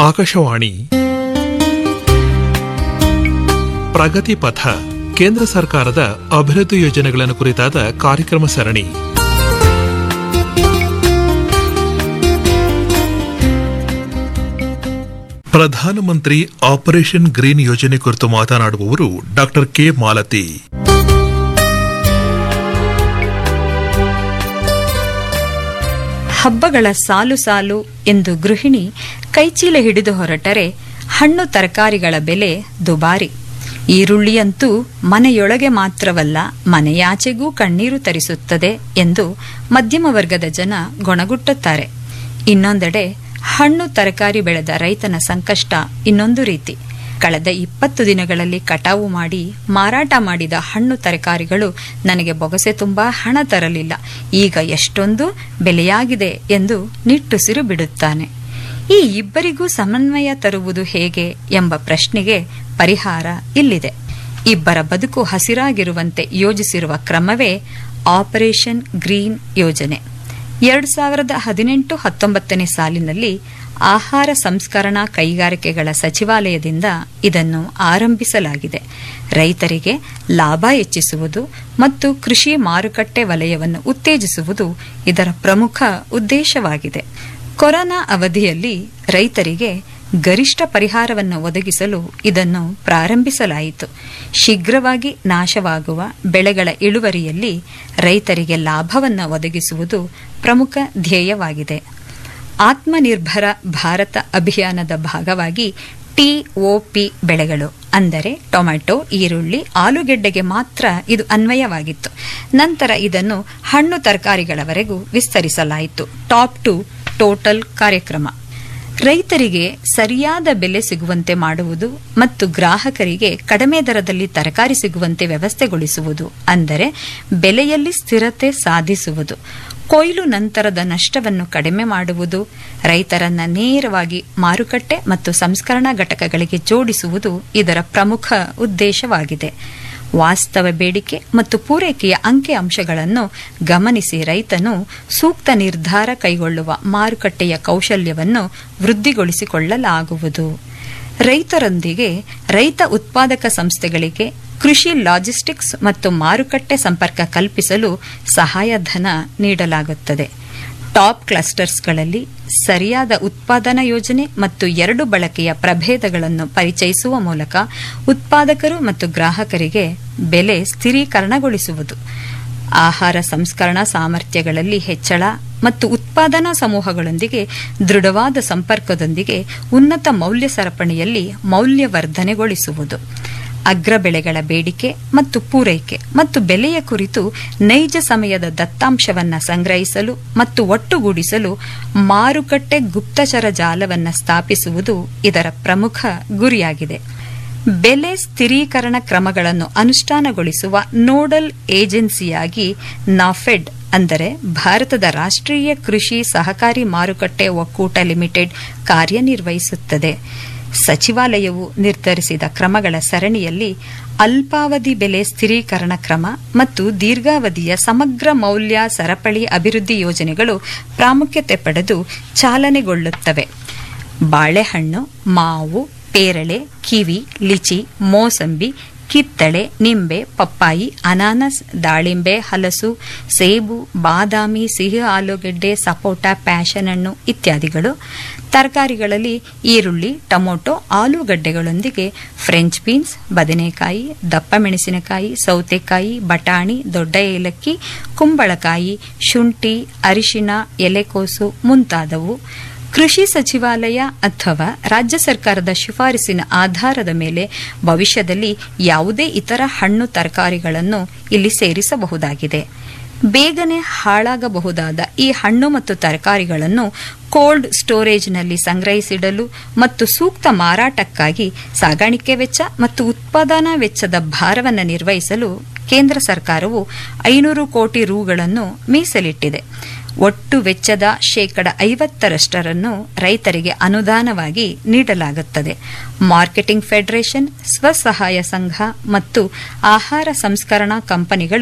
ಆಕಾಶವಾಣಿ ಪ್ರಗತಿ ಪಥ ಕೇಂದ್ರ ಸರ್ಕಾರದ ಅಭಿವೃದ್ಧಿ ಯೋಜನೆಗಳನ್ನು ಕುರಿತಾದ ಕಾರ್ಯಕ್ರಮ ಸರಣಿ ಪ್ರಧಾನಮಂತ್ರಿ ಆಪರೇಷನ್ ಗ್ರೀನ್ ಯೋಜನೆ ಕುರಿತು ಮಾತನಾಡುವವರು ಡಾಕ್ಟರ್ ಕೆ ಮಾಲತಿ ಹಬ್ಬಗಳ ಸಾಲು ಸಾಲು ಎಂದು ಗೃಹಿಣಿ ಕೈಚೀಲ ಹಿಡಿದು ಹೊರಟರೆ ಹಣ್ಣು ತರಕಾರಿಗಳ ಬೆಲೆ ದುಬಾರಿ ಈರುಳ್ಳಿಯಂತೂ ಮನೆಯೊಳಗೆ ಮಾತ್ರವಲ್ಲ ಮನೆಯಾಚೆಗೂ ಕಣ್ಣೀರು ತರಿಸುತ್ತದೆ ಎಂದು ಮಧ್ಯಮ ವರ್ಗದ ಜನ ಗೊಣಗುಟ್ಟುತ್ತಾರೆ ಇನ್ನೊಂದೆಡೆ ಹಣ್ಣು ತರಕಾರಿ ಬೆಳೆದ ರೈತನ ಸಂಕಷ್ಟ ಇನ್ನೊಂದು ರೀತಿ ಕಳೆದ ಇಪ್ಪತ್ತು ದಿನಗಳಲ್ಲಿ ಕಟಾವು ಮಾಡಿ ಮಾರಾಟ ಮಾಡಿದ ಹಣ್ಣು ತರಕಾರಿಗಳು ನನಗೆ ಬೊಗಸೆ ತುಂಬಾ ಹಣ ತರಲಿಲ್ಲ ಈಗ ಎಷ್ಟೊಂದು ಬೆಲೆಯಾಗಿದೆ ಎಂದು ನಿಟ್ಟುಸಿರು ಬಿಡುತ್ತಾನೆ ಈ ಇಬ್ಬರಿಗೂ ಸಮನ್ವಯ ತರುವುದು ಹೇಗೆ ಎಂಬ ಪ್ರಶ್ನೆಗೆ ಪರಿಹಾರ ಇಲ್ಲಿದೆ ಇಬ್ಬರ ಬದುಕು ಹಸಿರಾಗಿರುವಂತೆ ಯೋಜಿಸಿರುವ ಕ್ರಮವೇ ಆಪರೇಷನ್ ಗ್ರೀನ್ ಯೋಜನೆ ಎರಡು ಸಾವಿರದ ಹದಿನೆಂಟು ಹತ್ತೊಂಬತ್ತನೇ ಸಾಲಿನಲ್ಲಿ ಆಹಾರ ಸಂಸ್ಕರಣಾ ಕೈಗಾರಿಕೆಗಳ ಸಚಿವಾಲಯದಿಂದ ಇದನ್ನು ಆರಂಭಿಸಲಾಗಿದೆ ರೈತರಿಗೆ ಲಾಭ ಹೆಚ್ಚಿಸುವುದು ಮತ್ತು ಕೃಷಿ ಮಾರುಕಟ್ಟೆ ವಲಯವನ್ನು ಉತ್ತೇಜಿಸುವುದು ಇದರ ಪ್ರಮುಖ ಉದ್ದೇಶವಾಗಿದೆ ಕೊರೋನಾ ಅವಧಿಯಲ್ಲಿ ರೈತರಿಗೆ ಗರಿಷ್ಠ ಪರಿಹಾರವನ್ನು ಒದಗಿಸಲು ಇದನ್ನು ಪ್ರಾರಂಭಿಸಲಾಯಿತು ಶೀಘ್ರವಾಗಿ ನಾಶವಾಗುವ ಬೆಳೆಗಳ ಇಳುವರಿಯಲ್ಲಿ ರೈತರಿಗೆ ಲಾಭವನ್ನು ಒದಗಿಸುವುದು ಪ್ರಮುಖ ಧ್ಯೇಯವಾಗಿದೆ ಆತ್ಮನಿರ್ಭರ ಭಾರತ ಅಭಿಯಾನದ ಭಾಗವಾಗಿ ಟಿಒಪಿ ಬೆಳೆಗಳು ಅಂದರೆ ಟೊಮೆಟೊ ಈರುಳ್ಳಿ ಆಲೂಗೆಡ್ಡೆಗೆ ಮಾತ್ರ ಇದು ಅನ್ವಯವಾಗಿತ್ತು ನಂತರ ಇದನ್ನು ಹಣ್ಣು ತರಕಾರಿಗಳವರೆಗೂ ವಿಸ್ತರಿಸಲಾಯಿತು ಟಾಪ್ ಟು ಟೋಟಲ್ ಕಾರ್ಯಕ್ರಮ ರೈತರಿಗೆ ಸರಿಯಾದ ಬೆಲೆ ಸಿಗುವಂತೆ ಮಾಡುವುದು ಮತ್ತು ಗ್ರಾಹಕರಿಗೆ ಕಡಿಮೆ ದರದಲ್ಲಿ ತರಕಾರಿ ಸಿಗುವಂತೆ ವ್ಯವಸ್ಥೆಗೊಳಿಸುವುದು ಅಂದರೆ ಬೆಲೆಯಲ್ಲಿ ಸ್ಥಿರತೆ ಸಾಧಿಸುವುದು ಕೊಯ್ಲು ನಂತರದ ನಷ್ಟವನ್ನು ಕಡಿಮೆ ಮಾಡುವುದು ರೈತರನ್ನ ನೇರವಾಗಿ ಮಾರುಕಟ್ಟೆ ಮತ್ತು ಸಂಸ್ಕರಣಾ ಘಟಕಗಳಿಗೆ ಜೋಡಿಸುವುದು ಇದರ ಪ್ರಮುಖ ಉದ್ದೇಶವಾಗಿದೆ ವಾಸ್ತವ ಬೇಡಿಕೆ ಮತ್ತು ಪೂರೈಕೆಯ ಅಂಕಿ ಅಂಶಗಳನ್ನು ಗಮನಿಸಿ ರೈತನು ಸೂಕ್ತ ನಿರ್ಧಾರ ಕೈಗೊಳ್ಳುವ ಮಾರುಕಟ್ಟೆಯ ಕೌಶಲ್ಯವನ್ನು ವೃದ್ಧಿಗೊಳಿಸಿಕೊಳ್ಳಲಾಗುವುದು ರೈತರೊಂದಿಗೆ ರೈತ ಉತ್ಪಾದಕ ಸಂಸ್ಥೆಗಳಿಗೆ ಕೃಷಿ ಲಾಜಿಸ್ಟಿಕ್ಸ್ ಮತ್ತು ಮಾರುಕಟ್ಟೆ ಸಂಪರ್ಕ ಕಲ್ಪಿಸಲು ಸಹಾಯಧನ ನೀಡಲಾಗುತ್ತದೆ ಟಾಪ್ ಕ್ಲಸ್ಟರ್ಸ್ಗಳಲ್ಲಿ ಸರಿಯಾದ ಉತ್ಪಾದನಾ ಯೋಜನೆ ಮತ್ತು ಎರಡು ಬಳಕೆಯ ಪ್ರಭೇದಗಳನ್ನು ಪರಿಚಯಿಸುವ ಮೂಲಕ ಉತ್ಪಾದಕರು ಮತ್ತು ಗ್ರಾಹಕರಿಗೆ ಬೆಲೆ ಸ್ಥಿರೀಕರಣಗೊಳಿಸುವುದು ಆಹಾರ ಸಂಸ್ಕರಣಾ ಸಾಮರ್ಥ್ಯಗಳಲ್ಲಿ ಹೆಚ್ಚಳ ಮತ್ತು ಉತ್ಪಾದನಾ ಸಮೂಹಗಳೊಂದಿಗೆ ದೃಢವಾದ ಸಂಪರ್ಕದೊಂದಿಗೆ ಉನ್ನತ ಮೌಲ್ಯ ಸರಪಣಿಯಲ್ಲಿ ಮೌಲ್ಯವರ್ಧನೆಗೊಳಿಸುವುದು ಅಗ್ರ ಬೆಳೆಗಳ ಬೇಡಿಕೆ ಮತ್ತು ಪೂರೈಕೆ ಮತ್ತು ಬೆಲೆಯ ಕುರಿತು ನೈಜ ಸಮಯದ ದತ್ತಾಂಶವನ್ನು ಸಂಗ್ರಹಿಸಲು ಮತ್ತು ಒಟ್ಟುಗೂಡಿಸಲು ಮಾರುಕಟ್ಟೆ ಗುಪ್ತಚರ ಜಾಲವನ್ನು ಸ್ಥಾಪಿಸುವುದು ಇದರ ಪ್ರಮುಖ ಗುರಿಯಾಗಿದೆ ಬೆಲೆ ಸ್ಥಿರೀಕರಣ ಕ್ರಮಗಳನ್ನು ಅನುಷ್ಠಾನಗೊಳಿಸುವ ನೋಡಲ್ ಏಜೆನ್ಸಿಯಾಗಿ ನಾಫೆಡ್ ಅಂದರೆ ಭಾರತದ ರಾಷ್ಟ್ರೀಯ ಕೃಷಿ ಸಹಕಾರಿ ಮಾರುಕಟ್ಟೆ ಒಕ್ಕೂಟ ಲಿಮಿಟೆಡ್ ಕಾರ್ಯನಿರ್ವಹಿಸುತ್ತದೆ ಸಚಿವಾಲಯವು ನಿರ್ಧರಿಸಿದ ಕ್ರಮಗಳ ಸರಣಿಯಲ್ಲಿ ಅಲ್ಪಾವಧಿ ಬೆಲೆ ಸ್ಥಿರೀಕರಣ ಕ್ರಮ ಮತ್ತು ದೀರ್ಘಾವಧಿಯ ಸಮಗ್ರ ಮೌಲ್ಯ ಸರಪಳಿ ಅಭಿವೃದ್ಧಿ ಯೋಜನೆಗಳು ಪ್ರಾಮುಖ್ಯತೆ ಪಡೆದು ಚಾಲನೆಗೊಳ್ಳುತ್ತವೆ ಬಾಳೆಹಣ್ಣು ಮಾವು ಪೇರಳೆ ಕಿವಿ ಲಿಚಿ ಮೋಸಂಬಿ ಕಿತ್ತಳೆ ನಿಂಬೆ ಪಪ್ಪಾಯಿ ಅನಾನಸ್ ದಾಳಿಂಬೆ ಹಲಸು ಸೇಬು ಬಾದಾಮಿ ಸಿಹಿ ಆಲೂಗೆಡ್ಡೆ ಸಪೋಟ ಪ್ಯಾಷನ್ ಹಣ್ಣು ಇತ್ಯಾದಿಗಳು ತರಕಾರಿಗಳಲ್ಲಿ ಈರುಳ್ಳಿ ಟೊಮೊಟೊ ಆಲೂಗಡ್ಡೆಗಳೊಂದಿಗೆ ಫ್ರೆಂಚ್ ಬೀನ್ಸ್ ಬದನೆಕಾಯಿ ದಪ್ಪ ಮೆಣಸಿನಕಾಯಿ ಸೌತೆಕಾಯಿ ಬಟಾಣಿ ದೊಡ್ಡ ಏಲಕ್ಕಿ ಕುಂಬಳಕಾಯಿ ಶುಂಠಿ ಅರಿಶಿನ ಎಲೆಕೋಸು ಮುಂತಾದವು ಕೃಷಿ ಸಚಿವಾಲಯ ಅಥವಾ ರಾಜ್ಯ ಸರ್ಕಾರದ ಶಿಫಾರಸಿನ ಆಧಾರದ ಮೇಲೆ ಭವಿಷ್ಯದಲ್ಲಿ ಯಾವುದೇ ಇತರ ಹಣ್ಣು ತರಕಾರಿಗಳನ್ನು ಇಲ್ಲಿ ಸೇರಿಸಬಹುದಾಗಿದೆ ಬೇಗನೆ ಹಾಳಾಗಬಹುದಾದ ಈ ಹಣ್ಣು ಮತ್ತು ತರಕಾರಿಗಳನ್ನು ಕೋಲ್ಡ್ ಸ್ಟೋರೇಜ್ನಲ್ಲಿ ಸಂಗ್ರಹಿಸಿಡಲು ಮತ್ತು ಸೂಕ್ತ ಮಾರಾಟಕ್ಕಾಗಿ ಸಾಗಾಣಿಕೆ ವೆಚ್ಚ ಮತ್ತು ಉತ್ಪಾದನಾ ವೆಚ್ಚದ ಭಾರವನ್ನು ನಿರ್ವಹಿಸಲು ಕೇಂದ್ರ ಸರ್ಕಾರವು ಐನೂರು ಕೋಟಿ ರೂಗಳನ್ನು ಮೀಸಲಿಟ್ಟಿದೆ ಒಟ್ಟು ವೆಚ್ಚದ ಶೇಕಡ ಐವತ್ತರಷ್ಟರನ್ನು ರೈತರಿಗೆ ಅನುದಾನವಾಗಿ ನೀಡಲಾಗುತ್ತದೆ ಮಾರ್ಕೆಟಿಂಗ್ ಫೆಡರೇಷನ್ ಸ್ವಸಹಾಯ ಸಂಘ ಮತ್ತು ಆಹಾರ ಸಂಸ್ಕರಣಾ ಕಂಪನಿಗಳು